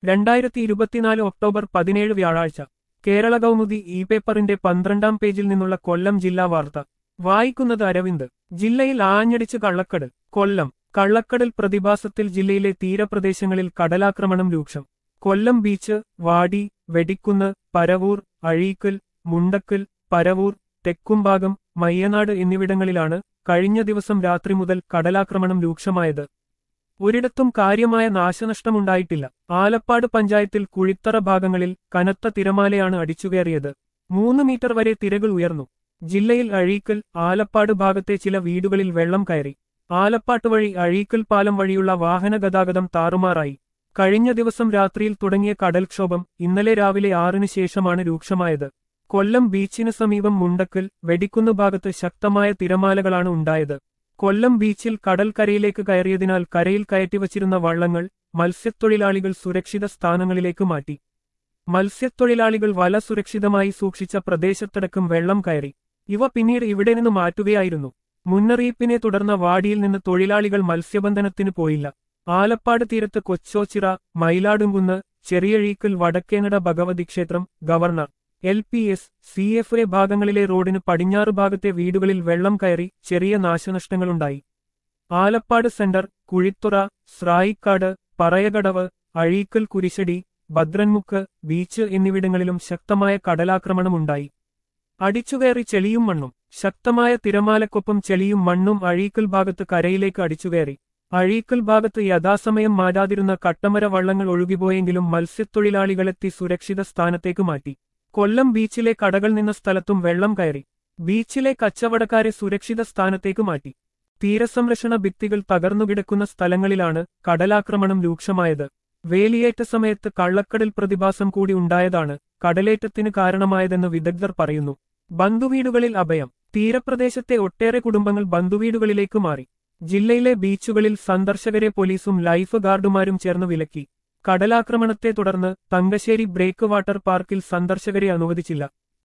രണ്ടായിരത്തി ഇരുപത്തിനാല് ഒക്ടോബർ പതിനേഴ് വ്യാഴാഴ്ച കേരള കൗമുദി ഇ പേപ്പറിന്റെ പന്ത്രണ്ടാം പേജിൽ നിന്നുള്ള കൊല്ലം ജില്ലാ വാർത്ത വായിക്കുന്നത് അരവിന്ദ് ജില്ലയിൽ ആഞ്ഞടിച്ച് കള്ളക്കടൽ കൊല്ലം കള്ളക്കടൽ പ്രതിഭാസത്തിൽ ജില്ലയിലെ തീരപ്രദേശങ്ങളിൽ കടലാക്രമണം രൂക്ഷം കൊല്ലം ബീച്ച് വാടി വെടിക്കുന്ന് പരവൂർ അഴീക്കൽ മുണ്ടക്കൽ പരവൂർ തെക്കുംഭാഗം മയ്യനാട് എന്നിവിടങ്ങളിലാണ് കഴിഞ്ഞ ദിവസം രാത്രി മുതൽ കടലാക്രമണം രൂക്ഷമായത് ഒരിടത്തും കാര്യമായ നാശനഷ്ടമുണ്ടായിട്ടില്ല ആലപ്പാട് പഞ്ചായത്തിൽ കുഴിത്തറ ഭാഗങ്ങളിൽ കനത്ത തിരമാലയാണ് അടിച്ചുകയറിയത് മൂന്ന് മീറ്റർ വരെ തിരകൾ ഉയർന്നു ജില്ലയിൽ അഴീക്കൽ ആലപ്പാട് ഭാഗത്തെ ചില വീടുകളിൽ വെള്ളം കയറി ആലപ്പാട്ട് വഴി അഴീക്കൽ പാലം വഴിയുള്ള വാഹന ഗതാഗതം താറുമാറായി കഴിഞ്ഞ ദിവസം രാത്രിയിൽ തുടങ്ങിയ കടൽക്ഷോഭം ഇന്നലെ രാവിലെ ആറിന് ശേഷമാണ് രൂക്ഷമായത് കൊല്ലം ബീച്ചിന് സമീപം മുണ്ടക്കൽ വെടിക്കുന്ന് ഭാഗത്ത് ശക്തമായ തിരമാലകളാണ് ഉണ്ടായത് കൊല്ലം ബീച്ചിൽ കടൽക്കരയിലേക്ക് കയറിയതിനാൽ കരയിൽ കയറ്റിവച്ചിരുന്ന വള്ളങ്ങൾ മത്സ്യത്തൊഴിലാളികൾ സുരക്ഷിത സ്ഥാനങ്ങളിലേക്ക് മാറ്റി മത്സ്യത്തൊഴിലാളികൾ വല സുരക്ഷിതമായി സൂക്ഷിച്ച പ്രദേശത്തടക്കം വെള്ളം കയറി ഇവ പിന്നീട് ഇവിടെ നിന്ന് മാറ്റുകയായിരുന്നു മുന്നറിയിപ്പിനെ തുടർന്ന് വാടിയിൽ നിന്ന് തൊഴിലാളികൾ മത്സ്യബന്ധനത്തിന് പോയില്ല ആലപ്പാട് തീരത്ത് കൊച്ചോച്ചിറ മയിലാടുംകുന്ന് ചെറിയഴീക്കൽ വടക്കേനട ഭഗവതി ക്ഷേത്രം governor L P S C F A ഭാഗങ്ങളിലെ റോഡിന് പടിഞ്ഞാറ് ഭാഗത്തെ വീടുകളിൽ വെള്ളം കയറി ചെറിയ നാശനഷ്ടങ്ങളുണ്ടായി ആലപ്പാട് സെന്റർ കുഴിത്തുറ സ്രായിക്കാട് പറയകടവ് അഴീക്കൽ കുരിശടി ഭദ്രൻമുക്ക് ബീച്ച് എന്നിവിടങ്ങളിലും ശക്തമായ കടലാക്രമണമുണ്ടായി അടിച്ചുകയറി ചെളിയും മണ്ണും ശക്തമായ തിരമാലക്കൊപ്പം ചെളിയും മണ്ണും അഴീക്കൽ ഭാഗത്ത് കരയിലേക്ക് അടിച്ചുകയറി അഴീക്കൽ ഭാഗത്ത് യഥാസമയം മാറ്റാതിരുന്ന കട്ടമര വള്ളങ്ങൾ ഒഴുകിപ്പോയെങ്കിലും മത്സ്യത്തൊഴിലാളികളെത്തി സുരക്ഷിത സ്ഥാനത്തേക്ക് മാറ്റി കൊല്ലം ബീച്ചിലെ കടകൾ നിന്ന സ്ഥലത്തും വെള്ളം കയറി ബീച്ചിലെ കച്ചവടക്കാരെ സുരക്ഷിത സ്ഥാനത്തേക്ക് മാറ്റി തീരസംരക്ഷണ ഭിത്തികൾ തകർന്നുകിടക്കുന്ന സ്ഥലങ്ങളിലാണ് കടലാക്രമണം രൂക്ഷമായത് വേലിയേറ്റ സമയത്ത് കള്ളക്കടൽ പ്രതിഭാസം കൂടി ഉണ്ടായതാണ് കടലേറ്റത്തിന് കാരണമായതെന്ന് വിദഗ്ധർ പറയുന്നു ബന്ധുവീടുകളിൽ അഭയം തീരപ്രദേശത്തെ ഒട്ടേറെ കുടുംബങ്ങൾ ബന്ധുവീടുകളിലേക്ക് മാറി ജില്ലയിലെ ബീച്ചുകളിൽ സന്ദർശകരെ പോലീസും ലൈഫ് ഗാർഡുമാരും ചേർന്ന് വിലക്കി കടലാക്രമണത്തെ തുടർന്ന് തങ്കശ്ശേരി ബ്രേക്ക് വാട്ടർ പാർക്കിൽ സന്ദർശകരെ അനുവദിച്ചില്ല